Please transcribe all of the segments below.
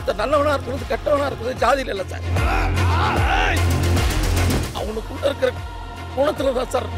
ஒருத்தர் நல்லவனா இருக்கிறது கெட்டவனா இருக்கிறது ஜாதியில இல்ல சார் அவனுக்குள்ள இருக்கிற குணத்துல தான் sir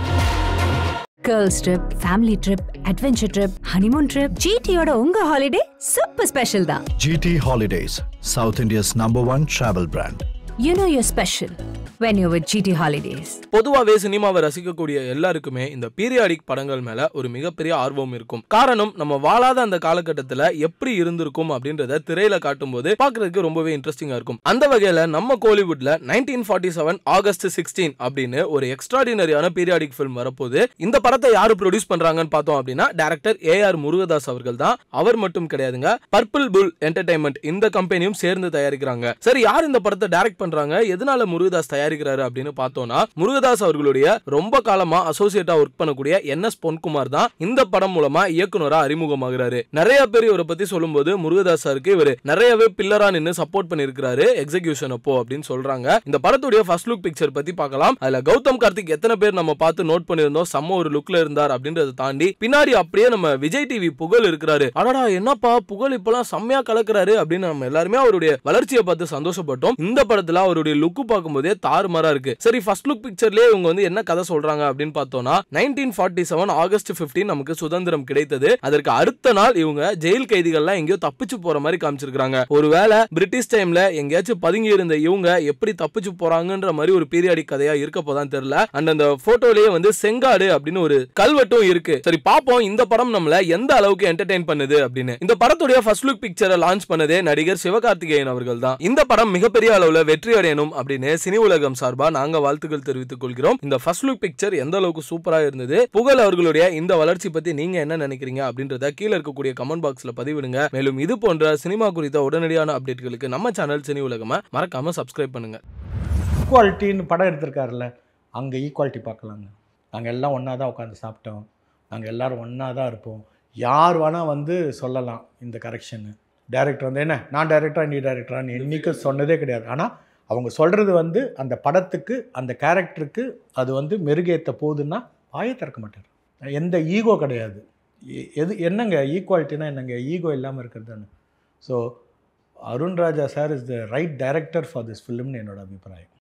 girls trip family trip adventure trip honeymoon trip ஜிடியோட உங்க ஹாலிடே சூப்பர் ஸ்பெஷல் தான் GT Holidays, South India's number one travel brand. You know your special when you with GT holidays பொதுவாகவே சினிமாவை ரசிக்கக்கூடிய எல்லாருக்குமே இந்த பீரியாடிக் படங்கள் மேல ஒரு மிகப்பெரிய ஆர்வம் இருக்கும் காரணம் நம்ம வாழாத அந்த காலகட்டத்துல எப்படி இருந்திருக்கும் அப்படின்றத திரையில காட்டும்போது பார்க்கிறதுக்கு ரொம்பவே இன்ட்ரெஸ்டிங்கா இருக்கும் அந்த வகையில நம்ம கோலிவுட்ல nineteen forty seven August sixteen அப்படின்னு ஒரு எக்ஸ்ட்ராடினரியான பீரியாடிக் ஃபிலிம் வரப்போகுது இந்த படத்தை யாரு ப்ரொடியூஸ் பண்றாங்கன்னு பார்த்தோம் அப்படின்னா டேரக்டர் ஏ ஆர் முருகதாஸ் அவர்கள் தான் அவர் மட்டும் கிடையாதுங்க பர்பிள் புல் என்டர்டைன்மெண்ட் இந்த கம்பெனியும் சேர்ந்து தயாரிக்கிறாங்க சரி யார் இந்த படத்தை டைரக்ட் பண்றாங்க எதனால முருகதாஸ் தயாரிக்கிறாரு அப்படின்னு பார்த்தோம்னா முருகதாஸ் அவர்களுடைய ரொம்ப காலமா அசோசியேட்டா ஒர்க் பண்ணக்கூடிய என் எஸ் பொன்குமார் தான் இந்த படம் மூலமா இயக்குனரா அறிமுகமாகிறாரு நிறைய பேர் இவரை பத்தி சொல்லும்போது முருகதாஸ் சாருக்கு இவர் நிறையவே பில்லரா நின்னு சப்போர்ட் பண்ணிருக்காரு எக்ஸிகியூஷன் அப்போ அப்படின்னு சொல்றாங்க இந்த படத்துடைய ஃபர்ஸ்ட் லுக் பிக்சர் பத்தி பார்க்கலாம் அதுல கௌதம் கார்த்திக் எத்தனை பேர் நம்ம பார்த்து நோட் பண்ணியிருந்தோம் செம்ம ஒரு லுக்ல இருந்தார் அப்படின்றத தாண்டி பின்னாடி அப்படியே நம்ம விஜய் டிவி புகழ் இருக்கிறாரு அடடா என்னப்பா புகழ் இப்பெல்லாம் செம்மையா கலக்குறாரு அப்படின்னு நம்ம எல்லாருமே அவருடைய வளர்ச்சியை பார்த்து சந்தோஷப்பட்டோம் இந்த படத்துல அவருடைய லுக் பார்க்கும்போதே தாறுமாறா இருக்கு சரி ஃபர்ஸ்ட் லுக் பிக்சர்லயே இவங்க வந்து என்ன கதை சொல்றாங்க அப்படின்னு பார்த்தோம்னா nineteen forty seven August fifteen நமக்கு சுதந்திரம் கிடைத்தது அதற்கு அடுத்த நாள் இவங்க ஜெயில் கைதிகள்லாம் எங்கேயோ தப்பிச்சு போற மாதிரி காமிச்சிருக்காங்க ஒருவேளை பிரிட்டிஷ் டைம்ல எங்கேயாச்சும் பதுங்கி இருந்த இவங்க எப்படி தப்பிச்சு போறாங்கன்ற மாதிரி ஒரு பீரியாடிக் கதையா இருக்க போதான் தெரியல அண்ட் அந்த போட்டோலயே வந்து செங்காடு அப்படின்னு ஒரு கல்வெட்டும் இருக்கு சரி பாப்போம் இந்த படம் நம்மள எந்த அளவுக்கு என்டர்டைன் பண்ணுது அப்படின்னு இந்த படத்துடைய ஃபர்ஸ்ட் லுக் பிக்சரை லான்ச் பண்ணதே நடிகர் சிவகார்த்திகேயன் அவர்கள் தான் இந்த படம் மிகப்பெரிய அளவுல வெற்றி அடையணும் அப்படின்னு சினி உலகம் சார்பா நாங்க வாழ்த்துக்கள் தெரிவித்துக் கொள்கிறோம் இந்த ஃபர்ஸ்ட் லுக் பிக்சர் எந்த அளவுக்கு சூப்பரா இருந்தது புகழ் அவர்களுடைய இந்த வளர்ச்சி பத்தி நீங்க என்ன நினைக்கிறீங்க அப்படின்றத கீழே இருக்கக்கூடிய கமெண்ட் பாக்ஸ்ல பதிவிடுங்க மேலும் இது போன்ற சினிமா குறித்த உடனடியான அப்டேட்களுக்கு நம்ம சேனல் சினி உலகமா மறக்காம சப்ஸ்கிரைப் பண்ணுங்க ஈக்குவாலிட்டின்னு படம் எடுத்திருக்காருல்ல அங்கே ஈக்குவாலிட்டி பார்க்கலாங்க நாங்கள் எல்லாம் ஒன்றா தான் உட்காந்து சாப்பிட்டோம் நாங்கள் எல்லாரும் ஒன்றா தான் இருப்போம் யார் வேணால் வந்து சொல்லலாம் இந்த கரெக்ஷனு டைரக்டர் வந்து என்ன நான் டைரக்டரா நீ டைரக்டரான்னு என்றைக்கும் சொன்னதே கிடையாது ஆனால் அவங்க சொல்கிறது வந்து அந்த படத்துக்கு அந்த கேரக்டருக்கு அது வந்து மெருகேற்ற போகுதுன்னா வாயை திறக்க மாட்டார் எந்த ஈகோ கிடையாது எ- எது என்னங்க ஈக்குவாலிட்டினா என்னங்க ஈகோ இல்லாமல் இருக்கிறதுன்னு so Arun Raja sir is the right director for this ஃபிலிம்னு என்னோட அபிப்பிராயம்